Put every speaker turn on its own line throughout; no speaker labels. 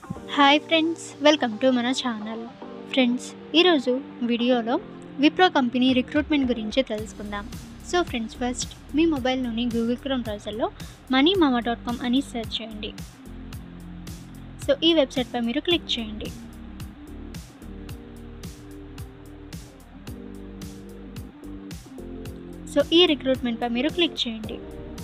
hi friends welcome to మన channel friends ఈరోజు వీడియోలో విప్రో కంపెనీ రిక్రూట్మెంట్ గురించి తెలుసుకుందాం సో ఫ్రెండ్స్ ఫస్ట్ మీ మొబైల్లోని గూగుల్ క్రోమ్ బ్రౌజర్లో మనీ మామా డాట్ కామ్ అని సెర్చ్ చేయండి సో ఈ వెబ్సైట్పై మీరు క్లిక్ చేయండి సో ఈ రిక్రూట్మెంట్పై మీరు క్లిక్ చేయండి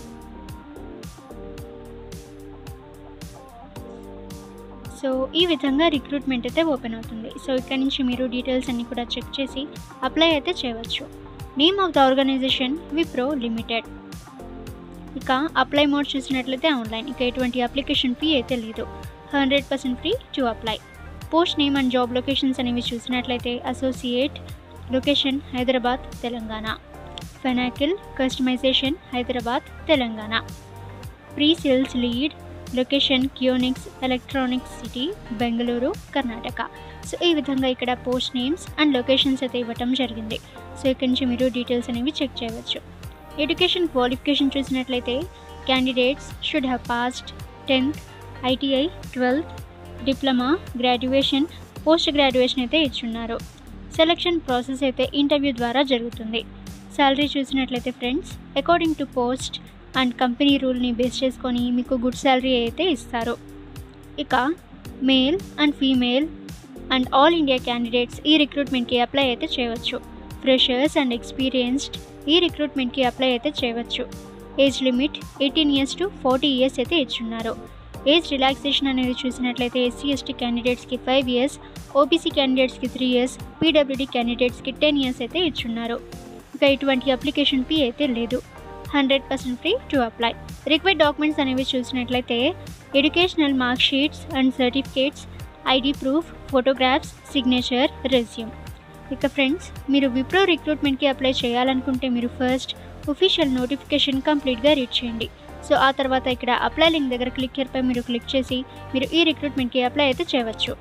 సో ఈ విధంగా రిక్రూట్మెంట్ అయితే ఓపెన్ అవుతుంది సో ఇక్కడ నుంచి మీరు డీటెయిల్స్ అన్నీ కూడా చెక్ చేసి అప్లై అయితే చేయవచ్చు name of the organization Wipro limited ఇక అప్లై మోడ్ చూసినట్లయితే ఆన్లైన్ ఇక ఎటువంటి అప్లికేషన్ ఫీ అయితే లేదు hundred percent free to apply post name and job locations అనేవి చూసినట్లయితే associate location Hyderabad Telangana Finacle customization Hyderabad Telangana pre sales lead location క్యూనిక్స్ electronics city Bengaluru Karnataka so ఈ విధంగా ఇక్కడ పోస్ట్ నేమ్స్ అండ్ లొకేషన్స్ అయితే ఇవ్వటం జరిగింది సో ఇక్కడ నుంచి మీరు డీటెయిల్స్ అనేవి చెక్ చేయవచ్చు ఎడ్యుకేషన్ క్వాలిఫికేషన్ చూసినట్లయితే candidates should have passed tenth ITI twelfth diploma graduation post graduation అయితే ఇచ్చున్నారు సెలక్షన్ ప్రాసెస్ అయితే ఇంటర్వ్యూ ద్వారా జరుగుతుంది శాలరీ చూసినట్లయితే friends according to post and company రూల్ని బేస్ చేసుకొని మీకు గుడ్ శాలరీ అయితే ఇస్తారు ఇక male and female and all India candidates ఈ రిక్రూట్మెంట్కి అప్లై అయితే చేయవచ్చు ఫ్రెషర్స్ అండ్ ఎక్స్పీరియన్స్డ్ ఈ రిక్రూట్మెంట్కి అప్లై అయితే చేయవచ్చు age limit eighteen years to forty years అయితే ఇచ్చున్నారు ఏజ్ రిలాక్సేషన్ అనేది చూసినట్లయితే ఎస్సీ ఎస్టీ క్యాండిడేట్స్కి ఫైవ్ ఇయర్స్ ఓబీసీ క్యాండిడేట్స్కి త్రీ ఇయర్స్ పీడబ్ల్యూడీ క్యాండిడేట్స్కి టెన్ ఇయర్స్ అయితే ఇచ్చున్నారు ఇక ఇటువంటి అప్లికేషన్ ఫీ అయితే లేదు hundred percent free to apply required documents అనేవి చూసినట్లయితే educational mark sheets and certificates ID proof photographs signature resume ఇక ఫ్రెండ్స్ మీరు విప్రో రిక్రూట్మెంట్కి అప్లై చేయాలనుకుంటే మీరు ఫస్ట్ ఒఫీషియల్ నోటిఫికేషన్ కంప్లీట్గా రీడ్ చేయండి సో ఆ తర్వాత ఇక్కడ అప్లై లింక్ దగ్గర క్లిక్ పై మీరు క్లిక్ చేసి మీరు ఈ రిక్రూట్మెంట్కి అప్లై అయితే చేయవచ్చు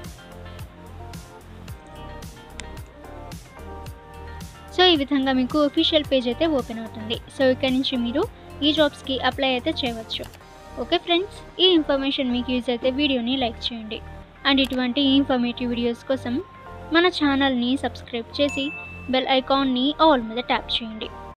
సో ఈ విధంగా మీకు ఒఫీషియల్ పేజ్ అయితే ఓపెన్ అవుతుంది సో ఇక్కడ నుంచి మీరు ఈ జాబ్స్కి అప్లై అయితే చేయవచ్చు ఓకే ఫ్రెండ్స్ ఈ ఇన్ఫర్మేషన్ మీకు యూజ్ అయితే వీడియోని లైక్ చేయండి అండ్ ఇటువంటి ఇన్ఫర్మేటివ్ వీడియోస్ కోసం మన ఛానల్ని సబ్స్క్రైబ్ చేసి బెల్ ఐకాన్ని ఆల్ మీద ట్యాప్ చేయండి